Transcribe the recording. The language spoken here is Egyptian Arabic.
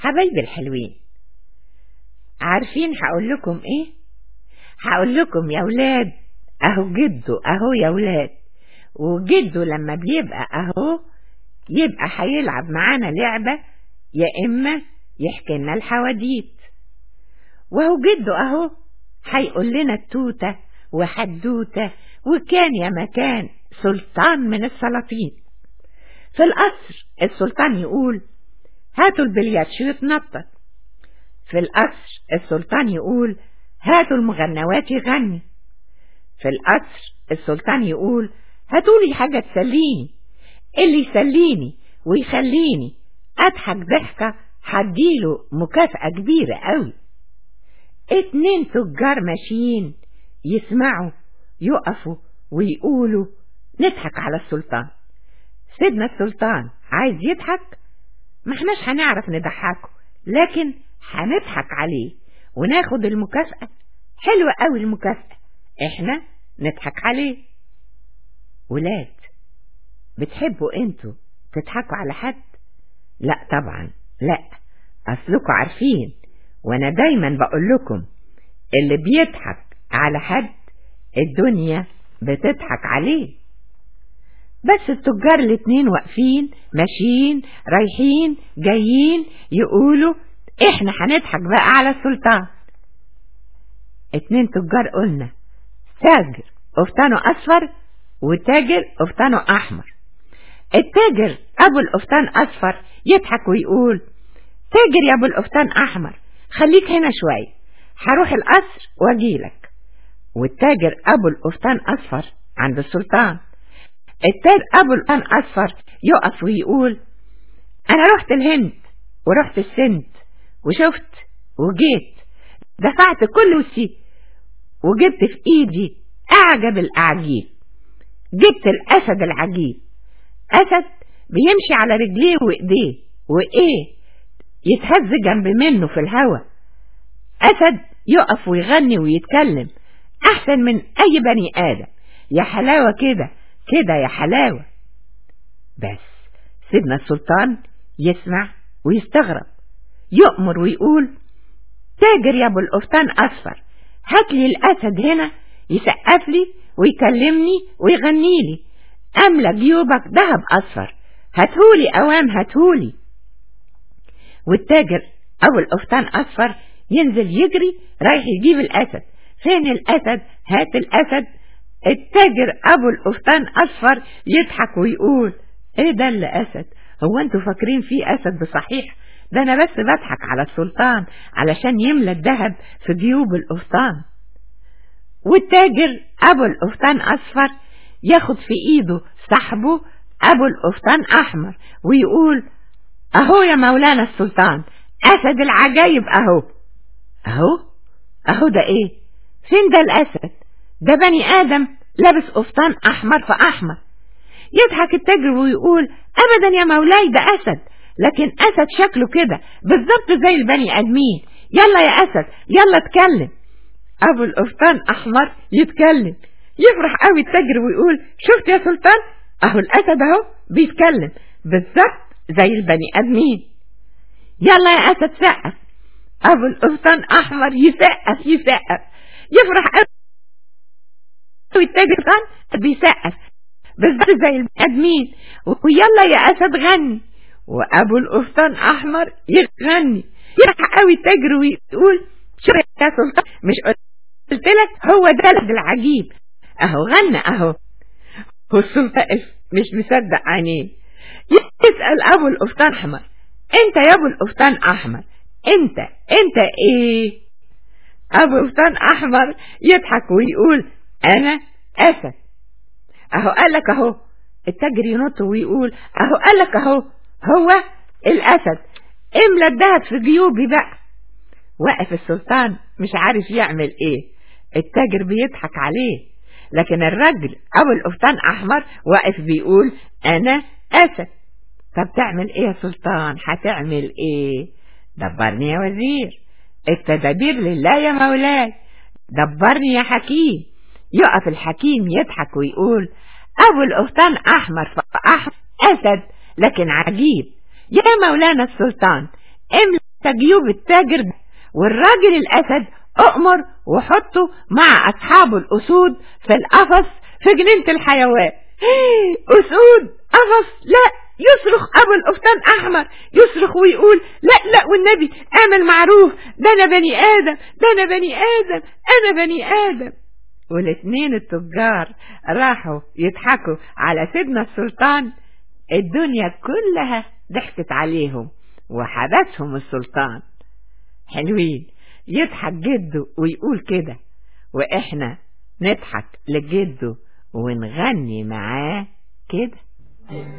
حبايبي الحلوين عارفين هقول لكم ايه هقول لكم يا ولاد اهو جده اهو يا ولاد وجده لما بيبقى اهو يبقى هيلعب معانا لعبة يا اما يحكي لنا الحواديت وهو جده اهو هيقول لنا التوتة وحدوتة وكان يا مكان سلطان من السلاطين في القصر السلطان يقول هاتوا البلياتشو يتنطط في القصر السلطان يقول هاتوا المغنوات يغني في القصر السلطان يقول هاتولي حاجة تسليني اللي يسليني ويخليني أضحك ضحكة هديله مكافأة كبيرة قوي اتنين تجار ماشيين يسمعوا يقفوا ويقولوا نضحك على السلطان سيدنا السلطان عايز يضحك ما احناش هنعرف نضحكه لكن هنضحك عليه وناخد المكافأة حلوة قوي المكافأة احنا نضحك عليه ولاد بتحبوا انتوا تضحكوا على حد لا طبعا لا اصلكوا عارفين وانا دايما بقول لكم اللي بيضحك على حد الدنيا بتضحك عليه بس التجار الاتنين واقفين ماشيين رايحين جايين يقولوا احنا هنضحك بقى على السلطان اتنين تجار قلنا تاجر قفطانه اصفر وتاجر قفطانه احمر التاجر ابو القفطان اصفر يضحك ويقول تاجر يا ابو القفطان احمر خليك هنا شوية هروح القصر واجيلك والتاجر ابو القفطان اصفر عند السلطان التاجر ابو القفطان اصفر يقف ويقول انا رحت الهند ورحت السند وشفت وجيت دفعت كل وسي وجبت في ايدي اعجب الاعجيب جبت الاسد العجيب اسد بيمشي على رجليه وايديه وايه يتهز جنب منه في الهوا اسد يقف ويغني ويتكلم احسن من اي بني ادم يا حلاوة كده كده يا حلاوة بس سيدنا السلطان يسمع ويستغرب يؤمر ويقول تاجر يا ابو القفطان اصفر هات لي الاسد هنا يسقف لي ويكلمني ويغني لي املى جيوبك ذهب اصفر هاتهولي اوام هاتهولي والتاجر ابو القفطان اصفر ينزل يجري رايح يجيب الاسد فين الاسد هات الاسد التاجر ابو القفطان اصفر يضحك ويقول ايه ده اللي اسد هو انتوا فاكرين في اسد بصحيح ده انا بس بضحك على السلطان علشان يملى الذهب في جيوب القفطان والتاجر ابو القفطان اصفر ياخد في ايده صاحبه ابو القفطان احمر ويقول اهو يا مولانا السلطان اسد العجايب اهو اهو اهو ده ايه فين ده الاسد ده بني ادم لابس قفطان احمر في احمر يضحك التاجر ويقول ابدا يا مولاي ده اسد لكن اسد شكله كده بالظبط زي البني ادمين يلا يا اسد يلا اتكلم ابو القفطان احمر يتكلم يفرح قوي التاجر ويقول شفت يا سلطان اهو الاسد اهو بيتكلم بالظبط زي البني ادمين يلا يا اسد سقف ابو القفطان احمر يسقف يسقف يفرح قوي التاجر كان بيسقف بالظبط زي البني ادمين ويلا يا اسد غني وابو القفطان احمر يغني يفرح قوي التاجر ويقول شوف يا سلطان مش قلت لك هو ده العجيب اهو غنى اهو والسلطان مش مصدق عينيه يسأل ابو القفطان احمر انت يا ابو القفطان احمر انت انت ايه ابو القفطان احمر يضحك ويقول انا اسد اهو قالك اهو التاجر ينط ويقول اهو قالك اهو هو الاسد املى الدهب في جيوبي بقى واقف السلطان مش عارف يعمل ايه التاجر بيضحك عليه لكن الراجل ابو القفطان احمر واقف بيقول انا اسد طب تعمل ايه يا سلطان هتعمل ايه دبرني يا وزير التدابير لله يا مولاي دبرني يا حكيم يقف الحكيم يضحك ويقول ابو القفطان احمر فاحمر اسد لكن عجيب يا مولانا السلطان املى تجيب التاجر والراجل الأسد أؤمر وحطه مع أصحاب الأسود في القفص في جنينة الحيوان أسود قفص لا يصرخ أبو القفطان أحمر يصرخ ويقول لا لا والنبي اعمل معروف ده أنا بني آدم ده أنا بني آدم أنا بني آدم والاتنين التجار راحوا يضحكوا على سيدنا السلطان الدنيا كلها ضحكت عليهم وحبسهم السلطان حلوين يضحك جده ويقول كده واحنا نضحك لجده ونغني معاه كده